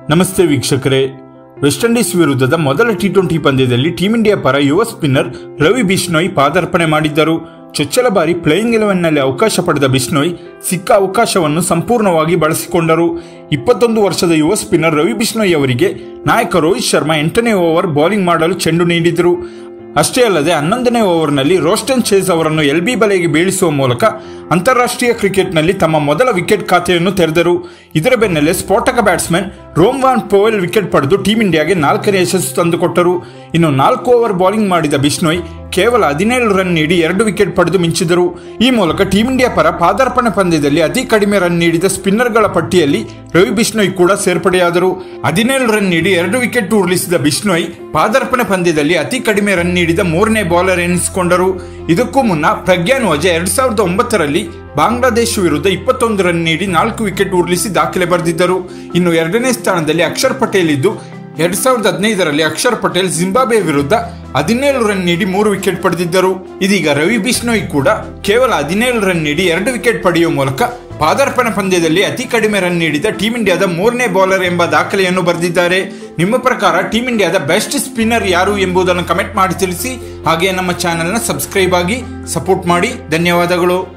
ನಮಸ್ತೆ ವೀಕ್ಷಕರೇ West Indies ವಿರುದ್ಧದ ಮೊದಲ ಟಿ ಟ್ವೆಂಟಿ ಪಂದ್ಯದಲ್ಲಿ ಟೀಂ ಇಂಡಿಯಾ ಪರ ಯುವ ಸ್ಪಿನ್ನರ್ ರವಿ ಬಿಷ್ಣೋಯ್ ಪಾದಾರ್ಪಣೆ ಮಾಡಿದ್ದರು ಚೊಚ್ಚಲ ಬಾರಿ ಪ್ಲೇಯಿಂಗ್ ಎಲೆವೆನ್ನಲ್ಲಿ ಅವಕಾಶ ಪಡೆದ ಬಿಷ್ಣೋಯ್ ಸಿಕ್ಕ ಅವಕಾಶವನ್ನು ಸಂಪೂರ್ಣವಾಗಿ ಬಳಸಿಕೊಂಡರು ಇಪ್ಪತ್ತೊಂದು ವರ್ಷದ ಯುವ ಸ್ಪಿನ್ನರ್ ರವಿ ಬಿಷ್ಣೋಯ್ ಅವರಿಗೆ ನಾಯಕ ರೋಹಿತ್ ಶರ್ಮಾ ಎಂಟನೇ ಓವರ್ ಬೌಲಿಂಗ್ ಮಾಡಲು ಚೆಂಡು ನೀಡಿದರು ಅಷ್ಟೇ ಅಲ್ಲದೆ ಹನ್ನೊಂದನೇ ಓವರ್ನಲ್ಲಿ ರೋಸ್ಟನ್ ಚೇಸ್ ಅವರನ್ನು ಎಲ್ ಬಿ ಬಲೆಗೆ ಬೀಳಿಸುವ ಮೂಲಕ ಅಂತಾರಾಷ್ಟ್ರೀಯ ಕ್ರಿಕೆಟ್ನಲ್ಲಿ ತಮ್ಮ ಮೊದಲ ವಿಕೆಟ್ ಖಾತೆಯನ್ನು ತೆರೆದರು ಇದರ ಬೆನ್ನಲ್ಲೇ ಸ್ಫೋಟಕ ಬ್ಯಾಟ್ಸ್ಮನ್ ರೋಮ್ವಾನ್ ಪೋವೆಲ್ ವಿಕೆಟ್ ಪಡೆದು ಟೀಂ ಇಂಡಿಯಾಗೆ ನಾಲ್ಕನೇ ಯಶಸ್ಸು ತಂದುಕೊಟ್ಟರು ಇನ್ನು ನಾಲ್ಕು ಓವರ್ ಬೌಲಿಂಗ್ ಮಾಡಿದ ಬಿಷ್ಣೋಯ್ ಕೇವಲ ಹದಿನೇಳು ರನ್ ನೀಡಿ ಎರಡು ವಿಕೆಟ್ ಪಡೆದು ಮಿಂಚಿದರು ಈ ಮೂಲಕ ಟೀಂ ಇಂಡಿಯಾ ಪರ ಪಾದಾರ್ಪಣೆ ಪಂದ್ಯದಲ್ಲಿ ಅತಿ ಕಡಿಮೆ ರನ್ ನೀಡಿದ ಸ್ಪಿನ್ನರ್ಗಳ ಪಟ್ಟಿಯಲ್ಲಿ ರವಿ ಬಿಷ್ಣೋಯ್ ಕೂಡ ಸೇರ್ಪಡೆಯಾದರು ಹದಿನೇಳು ರನ್ ನೀಡಿ ಎರಡು ವಿಕೆಟ್ ಉರುಳಿಸಿದ ಬಿಷ್ಣೋಯ್ ಪಾದಾರ್ಪಣೆ ಪಂದ್ಯದಲ್ಲಿ ಅತಿ ಕಡಿಮೆ ರನ್ ನೀಡಿದ ಮೂರನೇ ಬೌಲರ್ ಎನಿಸಿಕೊಂಡರು ಇದಕ್ಕೂ ಮುನ್ನ ಪ್ರಜ್ಞಾನ್ ವಜೆ ಎರಡ್ ಸಾವಿರದ ಒಂಬತ್ತರಲ್ಲಿ ಬಾಂಗ್ಲಾದೇಶ ವಿರುದ್ಧ ಇಪ್ಪತ್ತೊಂದು ರನ್ ನೀಡಿ ನಾಲ್ಕು ವಿಕೆಟ್ ಉರುಳಿಸಿ ದಾಖಲೆ ಬರೆದಿದ್ದರು ಇನ್ನು ಎರಡನೇ ಸ್ಥಾನದಲ್ಲಿ ಅಕ್ಷರ್ ಪಟೇಲ್ ಇದ್ದು ಎರಡ್ ಸಾವಿರದ ಹದಿನೈದರಲ್ಲಿ ಅಕ್ಷರ್ ಪಟೇಲ್ ಜಿಂಬಾಬ್ವೆ ವಿರುದ್ಧ ಹದಿನೇಳು ರನ್ ನೀಡಿ ಮೂರು ವಿಕೆಟ್ ಪಡೆದಿದ್ದರು ಇದೀಗ ರವಿ ಬಿಷ್ಣೋಯ್ ಕೂಡ ಕೇವಲ ಹದಿನೇಳು ರನ್ ನೀಡಿ ಎರಡು ವಿಕೆಟ್ ಪಡೆಯುವ ಮೂಲಕ ಪಾದಾರ್ಪಣೆ ಪಂದ್ಯದಲ್ಲಿ ಅತಿ ಕಡಿಮೆ ರನ್ ನೀಡಿದ ಟೀಂ ಇಂಡಿಯಾದ ಮೂರನೇ ಬೌಲರ್ ಎಂಬ ದಾಖಲೆಯನ್ನು ಬರೆದಿದ್ದಾರೆ ನಿಮ್ಮ ಪ್ರಕಾರ ಟೀಂ ಇಂಡಿಯಾದ ಬೆಸ್ಟ್ ಸ್ಪಿನ್ನರ್ ಯಾರು ಎಂಬುದನ್ನು ಕಮೆಂಟ್ ಮಾಡಿ ತಿಳಿಸಿ ಹಾಗೆ ನಮ್ಮ ಚಾನೆಲ್ನ ಸಬ್ಸ್ಕ್ರೈಬ್ ಆಗಿ ಸಪೋರ್ಟ್ ಮಾಡಿ ಧನ್ಯವಾದಗಳು